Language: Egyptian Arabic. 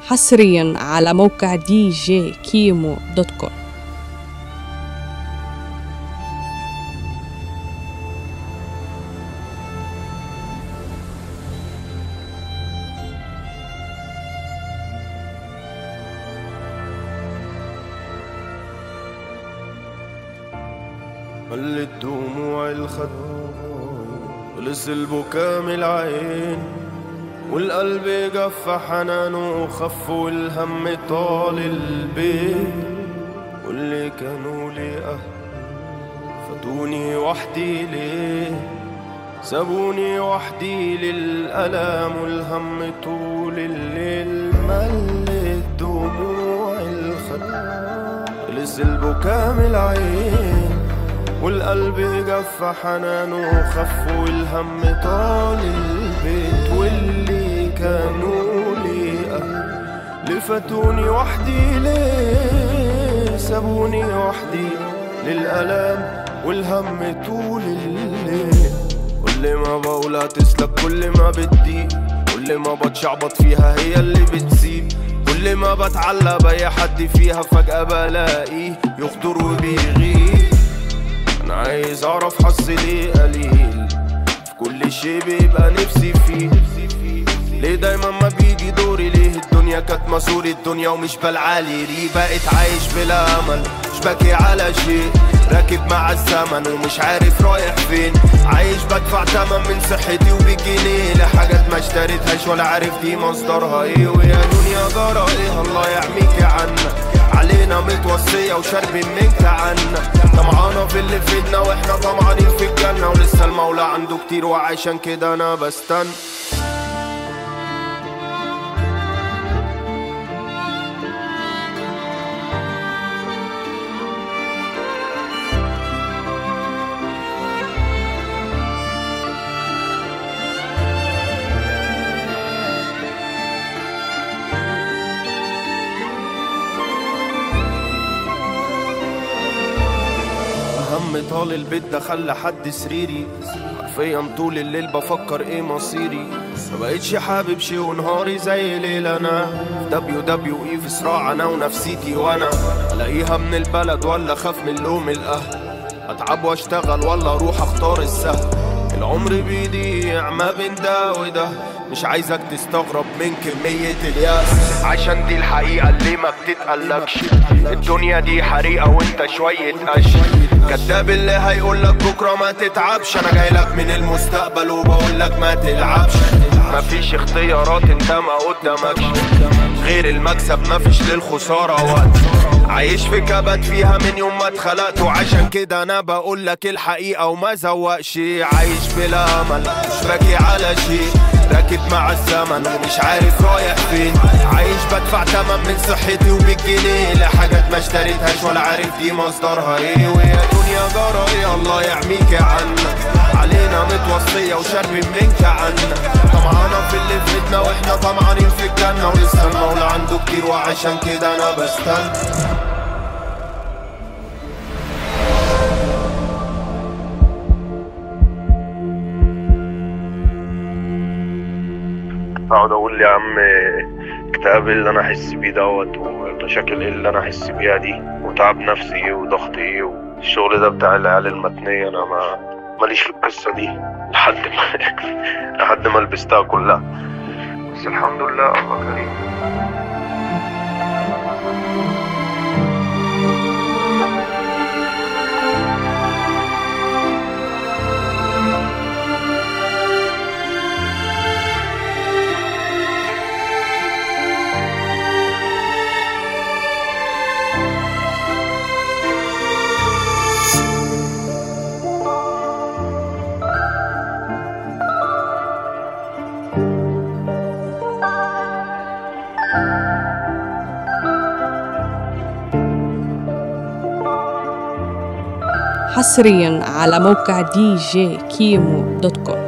حصريا على موقع دي جي كيمو دوت كوم ملت دموع الخد خلص البكا من العين والقلب جف حنانه وخف والهم طال البيت واللي كانوا لي أهل فاتوني وحدي ليه سابوني وحدي للألم والهم طول الليل ملت دموع الخد خلص البكا من العين والقلب جف حنانه وخف والهم طال البيت واللي كانوا لي أهل لفتوني وحدي ليه سابوني وحدي للألم والهم طول الليل كل ما بقولها تسلك كل ما بدي كل ما بتشعبط فيها هي اللي بتسيب كل ما بتعلق بأي حد فيها فجأة بلاقيه يخطر وبيغيب انا عايز اعرف حظي ليه قليل في كل شي بيبقى نفسي فيه ليه دايما ما بيجي دوري ليه الدنيا كانت مسوري الدنيا ومش بالعالي ليه بقيت عايش بلا امل مش باكي على شيء راكب مع الزمن ومش عارف رايح فين عايش بدفع تمن من صحتي وبجنيه لحاجات ما اشتريتهاش ولا عارف دي مصدرها ايه ويا دنيا جرى ايه الله يعميكي عنا علينا متوصية وشاربين منك عنا طمعانة في اللي في ايدنا واحنا طمعانين في الجنة ولسه المولى عنده كتير وعشان كده انا بستنى الهم طال البيت ده خلى حد سريري حرفيا طول الليل بفكر ايه مصيري ما بقتش حابب شي ونهاري زي ليل انا دبليو دبليو اي في صراع انا ونفسيتي وانا الاقيها من البلد ولا اخاف من لوم الاهل اتعب واشتغل ولا اروح اختار السهل العمر بيضيع ما بين ده وده مش عايزك تستغرب من كمية الياس عشان دي الحقيقة اللي ما بتتقلكش الدنيا دي حريقة وانت شوية قش كداب اللي هيقولك بكرة ما تتعبش انا جايلك من المستقبل وبقولك ما تلعبش مفيش اختيارات انت ما قدامكش غير المكسب مفيش للخسارة وقت عايش في كبد فيها من يوم ما اتخلقت وعشان كده انا بقول لك الحقيقة وما زوقش عايش بلا امل مش باكي على شيء راكب مع الزمن ومش عارف رايح فين عايش بدفع تمن من صحتي وبالجنيه لحاجات ما اشتريتهاش ولا عارف دي مصدرها ايه ويا دنيا جرى ايه الله يعميك عنا علينا متوصية وشاربين منك عنا طمعانة في اللي في ايدنا واحنا طمعانين في الجنة ولسه المولى عنده كتير وعشان كده انا بستنى اقعد اقول لي يا عم اكتئاب إيه اللي انا احس بيه دوت والمشاكل إيه اللي انا احس بيها دي وتعب نفسي ايه وضغط ايه والشغل ده بتاع العيال المتنية انا ما ماليش في القصة دي لحد ما لحد ما لبستها كلها بس الحمد لله الله كريم حصريا على موقع دي جي كيمو دوت كوم